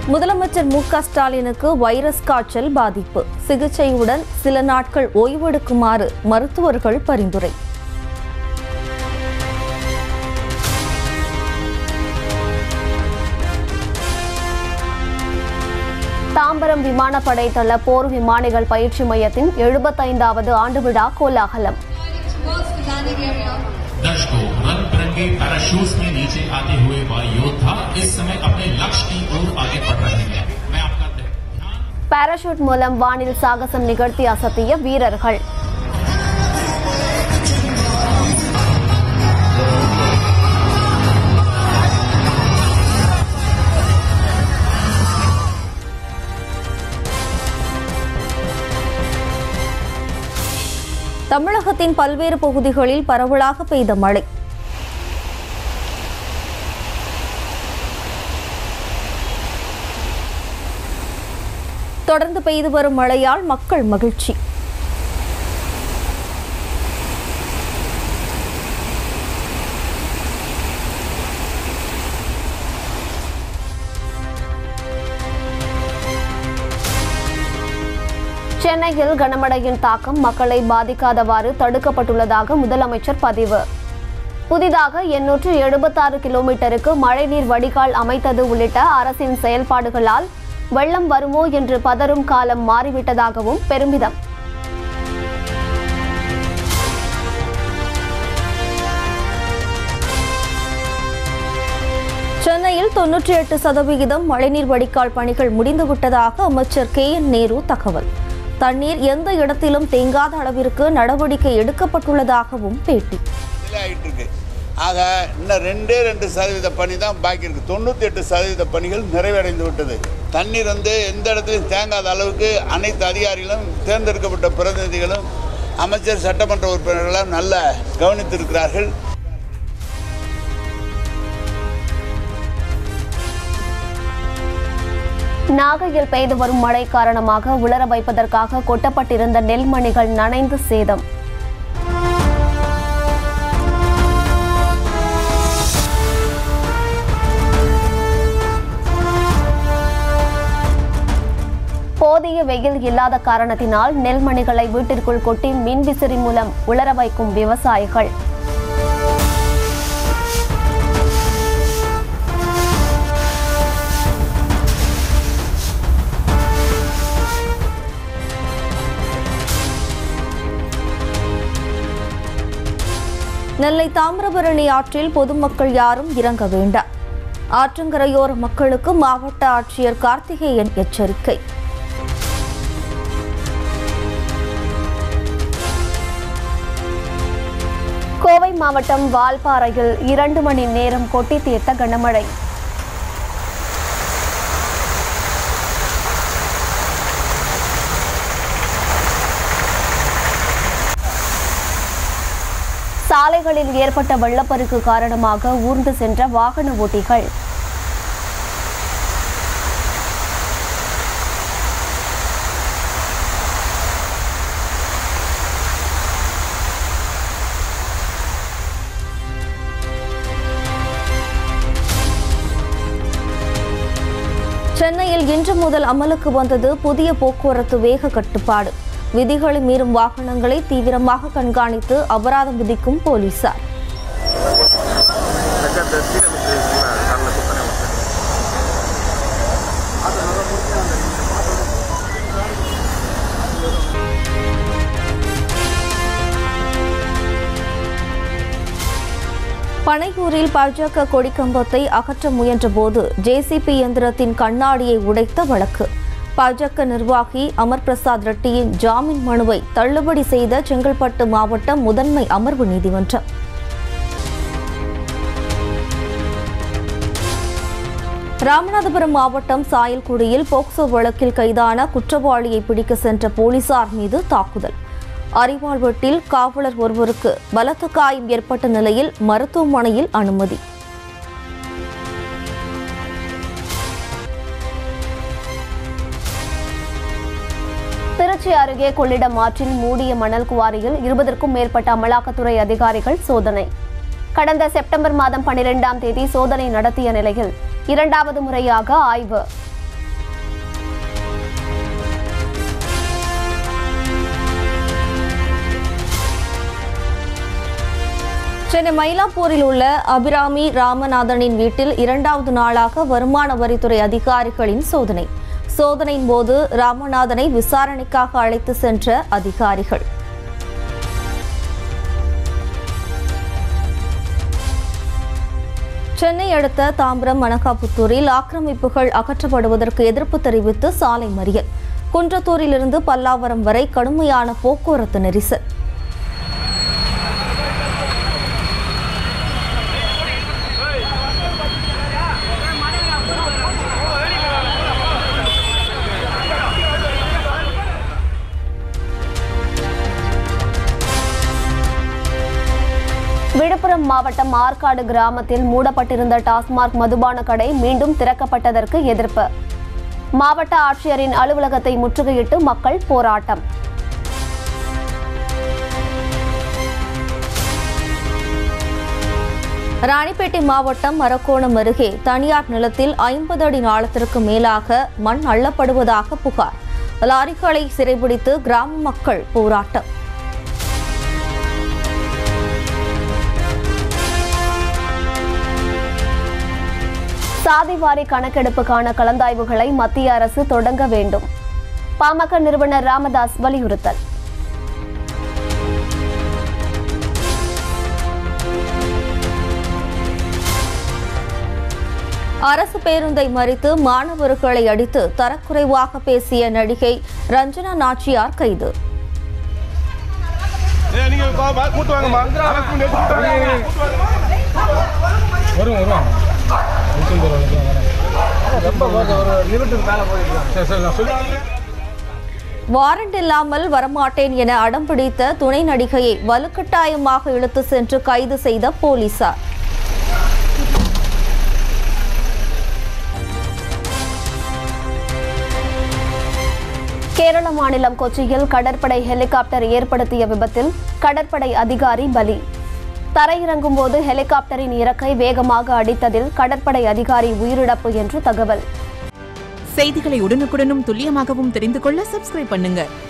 முதலமைச்சர் மு க ஸ்டாலினுக்கு வைரஸ் காய்ச்சல் பாதிப்பு சிகிச்சையுடன் சில நாட்கள் ஓய்வெடுக்குமாறு மருத்துவர்கள் பரிந்துரை தாம்பரம் விமானப்படை தள போர் விமானிகள் பயிற்சி மையத்தின் எழுபத்தைந்தாவது ஆண்டு விழா கோலாகலம் towards the landing area. दर्शकों रंग बिरंगे पैराशूट में नीचे आते हुए वायु योद्धा इस समय अपने लक्ष्य की ओर आगे बढ़ रहे हैं मैं आपका ध्यान பாராசூட் மூலம் வானில் சாகசம் நிகழ்த்தி அசத்திய வீரர்கள் தமிழகத்தின் பல்வேறு பகுதிகளில் பரவலாக பெய்த மழை தொடர்ந்து பெய்து வரும் மழையால் மக்கள் மகிழ்ச்சி சென்னையில் கனமழையின் தாக்கம் மக்களை பாதிக்காதவாறு தடுக்கப்பட்டுள்ளதாக முதலமைச்சர் பதிவு புதிதாக எண்ணூற்று எழுபத்தாறு கிலோமீட்டருக்கு மழைநீர் வடிகால் அமைத்தது உள்ளிட்ட அரசின் செயல்பாடுகளால் வெள்ளம் வருமோ என்று பதறும் காலம் மாறிவிட்டதாகவும் பெருமிதம் சென்னையில் தொன்னூற்றி எட்டு சதவிகிதம் மழைநீர் வடிகால் பணிகள் முடிந்துவிட்டதாக அமைச்சர் கே என் நேரு தகவல் தண்ணீர் எந்த இடத்திலும் தேங்காத அளவிற்கு நடவடிக்கை எடுக்கப்பட்டுள்ளதாகவும் பேட்டி டிலே ஆகிட்டு இருக்கு ஆக இன்னும் ரெண்டே ரெண்டு சதவீத பணி தான் பாக்கி இருக்கு தொண்ணூற்றி எட்டு சதவீத பணிகள் நிறைவடைந்து விட்டது தண்ணீர் வந்து எந்த இடத்துலையும் தேங்காத அளவுக்கு அனைத்து அதிகாரிகளும் தேர்ந்தெடுக்கப்பட்ட பிரதிநிதிகளும் அமைச்சர் சட்டமன்ற உறுப்பினர்களும் நல்ல கவனித்திருக்கிறார்கள் நாகையில் பெய்து வரும் மழை காரணமாக உலர வைப்பதற்காக கொட்டப்பட்டிருந்த நெல்மணிகள் நனைந்து சேதம் போதிய வெயில் இல்லாத காரணத்தினால் நெல்மணிகளை வீட்டிற்குள் கொட்டி மின்விசிறி மூலம் உலர வைக்கும் விவசாயிகள் நெல்லை தாமிரபரணி ஆற்றில் பொதுமக்கள் யாரும் இறங்க வேண்டாம் ஆற்றங்கரையோர மக்களுக்கு மாவட்ட ஆட்சியர் கார்த்திகேயன் எச்சரிக்கை கோவை மாவட்டம் வால்பாறையில் இரண்டு மணி நேரம் கொட்டி தீர்த்த கனமழை சாலைகளில் ஏற்பட்ட வெள்ளப்பெருக்கு காரணமாக ஊர்ந்து சென்ற வாகன ஓட்டிகள் சென்னையில் இன்று முதல் அமலுக்கு வந்தது புதிய போக்குவரத்து வேக கட்டுப்பாடு விதிகளை மீறும் வாகனங்களை தீவிரமாக கண்காணித்து அபராதம் விதிக்கும் போலீசார் பனையூரில் பாஜக கொடிக்கம்பத்தை அகற்ற முயன்றபோது ஜேசிபி இயந்திரத்தின் கண்ணாடியை உடைத்த வழக்கு பாஜக நிர்வாகி அமர் பிரசாத் ரெட்டியின் ஜாமீன் மனுவை தள்ளுபடி செய்த செங்கல்பட்டு மாவட்ட முதன்மை அமர்வு நீதிமன்றம் ராமநாதபுரம் மாவட்டம் சாயல்குடியில் போக்சோ வழக்கில் கைதான குற்றவாளியை பிடிக்க சென்ற போலீசார் மீது தாக்குதல் அரிவாள்வெட்டில் காவலர் ஒருவருக்கு பலத்த காயம் ஏற்பட்ட நிலையில் மருத்துவமனையில் அனுமதி திருச்சி அருகே கொள்ளிடம் ஆற்றில் மூடிய மணல் குவாரியில் இருபதற்கும் மேற்பட்ட அமலாக்கத்துறை அதிகாரிகள் சோதனை கடந்த செப்டம்பர் மாதம் பனிரெண்டாம் தேதி சோதனை நடத்திய நிலையில் இரண்டாவது முறையாக ஆய்வு சென்னை மயிலாப்பூரில் உள்ள அபிராமி ராமநாதனின் வீட்டில் இரண்டாவது நாளாக வருமான வரித்துறை அதிகாரிகளின் சோதனை சோதனையின் போது ராமநாதனை விசாரணைக்காக அழைத்து சென்ற அதிகாரிகள் சென்னை அடுத்த தாம்பரம் மணக்காப்புத்தூரில் ஆக்கிரமிப்புகள் அகற்றப்படுவதற்கு எதிர்ப்பு தெரிவித்து சாலை மறியல் குன்றத்தூரிலிருந்து பல்லாவரம் வரை கடுமையான போக்குவரத்து நெரிசல் விழுப்புரம் மாவட்டம் ஆற்காடு கிராமத்தில் மூடப்பட்டிருந்த டாஸ்மாக் மதுபான கடை மீண்டும் திறக்கப்பட்டதற்கு எதிர்ப்பு மாவட்ட ஆட்சியரின் அலுவலகத்தை முற்றுகையிட்டு மக்கள் போராட்டம் ராணிப்பேட்டை மாவட்டம் மரக்கோணம் அருகே தனியார் நிலத்தில் ஐம்பது அடி ஆழத்திற்கு மேலாக மண் அள்ளப்படுவதாக புகார் லாரிகளை சிறைபிடித்து கிராம மக்கள் போராட்டம் சாதிவாரி கணக்கெடுப்புக்கான கலந்தாய்வுகளை மத்திய அரசு தொடங்க வேண்டும் பாமக நிறுவனர் ராமதாஸ் வலியுறுத்தல் அரசு பேருந்தை மறித்து மாணவர்களை அடித்து தரக்குறைவாக பேசிய நடிகை ரஞ்சனா நாச்சியார் கைது ஏய், நீங்க வா, வா, கூட்டு வாங்கம்மா. அரசு முன்னே கூட்டு வாங்க. கூட்டு வாங்க. வரும் வருவாங்க நிச்சயம் வருவாங்க சரி சரி நான் சொல்லி வாரண்ட் இல்லாமல் வரமாட்டேன் என அடம் பிடித்த துணை நடிகையை வலுக்கட்டாயமாக இழுத்து சென்று கைது செய்த போலீசார் கேரள மாநிலம் கொச்சியில் கடற்படை ஹெலிகாப்டர் ஏற்படுத்திய விபத்தில் கடற்படை அதிகாரி பலி தரையிறங்கும் போது ஹெலிகாப்டரின் இறக்கை வேகமாக அடித்ததில் கடற்படை அதிகாரி உயிரிழப்பு என்று தகவல் செய்திகளை உடனுக்குடனும் துல்லியமாகவும் தெரிந்து கொள்ள சப்ஸ்கிரைப் பண்ணுங்க